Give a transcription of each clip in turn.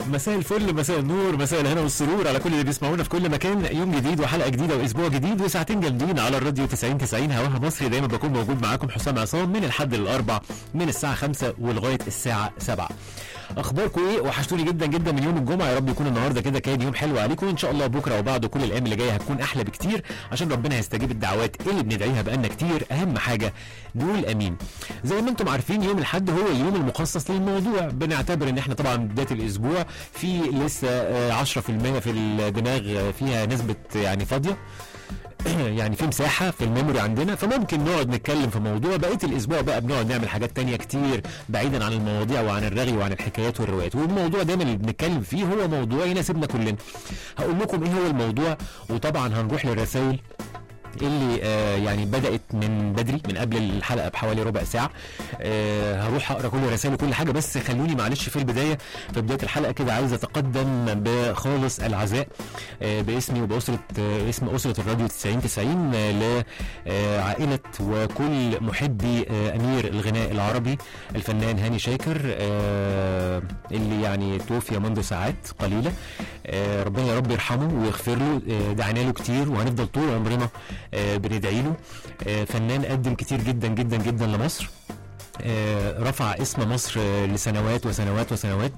مساء الفل مساء النور مساء الهنا والسرور على كل اللي بيسمعونا في كل مكان يوم جديد وحلقه جديده واسبوع جديد وساعتين جامدين على الراديو 90 90 هواها مصري دايما بكون موجود معاكم حسام عصام من الحد للاربع من الساعه 5 ولغايه الساعه 7 اخباركم ايه وحشتوني جدا جدا من يوم الجمعه يا رب يكون النهارده كده كان يوم حلو عليكم وان شاء الله بكره وبعده كل الايام اللي جايه هتكون احلى بكتير عشان ربنا هيستجيب الدعوات اللي بندعيها بقالنا كتير اهم حاجه نقول امين زي ما انتم عارفين يوم الاحد هو اليوم المخصص للموضوع بنعتبر ان احنا طبعا بدايه الاسبوع في لسه آه، 10% في الدماغ آه، فيها نسبه يعني فاضيه يعني في مساحه في الميموري عندنا فممكن نقعد نتكلم في موضوع بقيه الاسبوع بقى بنقعد نعمل حاجات تانية كتير بعيدا عن المواضيع وعن الرغي وعن الحكايات والروايات والموضوع دايما اللي بنتكلم فيه هو موضوع يناسبنا كلنا هقول لكم ايه هو الموضوع وطبعا هنروح للرسائل اللي آه يعني بدات من بدري من قبل الحلقه بحوالي ربع ساعه آه هروح اقرا كل الرسائل وكل حاجه بس خلوني معلش في البدايه في بدايه الحلقه كده عايز اتقدم بخالص العزاء آه باسمي وباسره آه اسم اسره الراديو 90 90 آه لعائله وكل محبي آه امير الغناء العربي الفنان هاني شاكر آه اللي يعني توفي منذ ساعات قليله آه ربنا يا رب يرحمه ويغفر له آه دعينا له كتير وهنفضل طول عمرنا آه بندعي له آه فنان قدم كتير جدا جدا جدا لمصر آه، رفع اسم مصر آه، لسنوات وسنوات وسنوات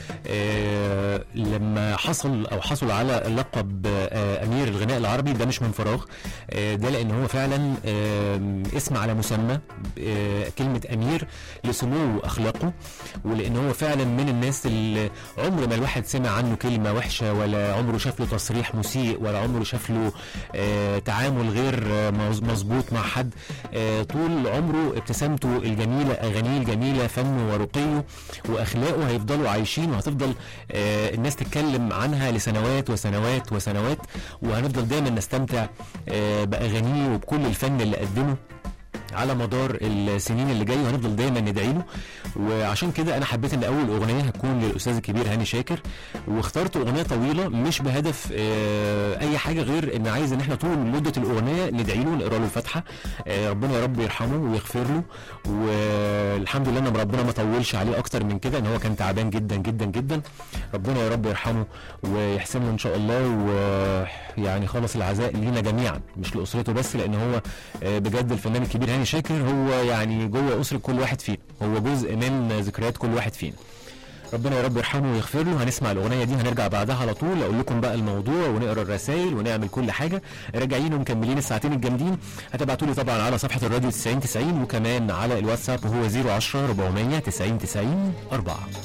آه، لما حصل او حصل على لقب آه، امير الغناء العربي ده مش من فراغ آه، ده لان هو فعلا آه، اسم على مسمى آه، كلمه امير لسمو اخلاقه ولان هو فعلا من الناس اللي عمر ما الواحد سمع عنه كلمه وحشه ولا عمره شاف له تصريح مسيء ولا عمره شاف له آه، تعامل غير آه، مظ- مظبوط مع حد آه، طول عمره ابتسامته الجميله اغانيه الجميله فنه ورقيه واخلاقه هيفضلوا عايشين وهتفضل آه، الناس تتكلم عنها لسنوات وسنوات وسنوات وهنفضل دايما نستمتع آه، باغانيه وبكل الفن اللي قدمه على مدار السنين اللي جايه وهنفضل دايما ندعي له وعشان كده انا حبيت ان اول اغنيه هتكون للاستاذ الكبير هاني شاكر واخترت اغنيه طويله مش بهدف آه، اي حاجه غير ان عايز ان احنا طول مده الاغنيه ندعي له نقرا له الفاتحه آه، ربنا يا رب يرحمه ويغفر له والحمد لله ان ربنا ما طولش عليه اكتر من كده ان هو كان تعبان جدا جدا جدا ربنا يا رب يرحمه ويحسن له ان شاء الله ويعني خلص العزاء لينا جميعا مش لاسرته بس لان هو آه، بجد الفنان الكبير هاني شاكر هو يعني جوه اسره كل واحد فينا هو جزء من ذكريات كل واحد فينا ربنا يا رب يرحمه ويغفر له هنسمع الاغنيه دي هنرجع بعدها على طول اقول لكم بقى الموضوع ونقرا الرسائل ونعمل كل حاجه راجعين ومكملين الساعتين الجامدين هتبعتوا لي طبعا على صفحه الراديو 90 90 وكمان على الواتساب وهو 010 400 90 90 4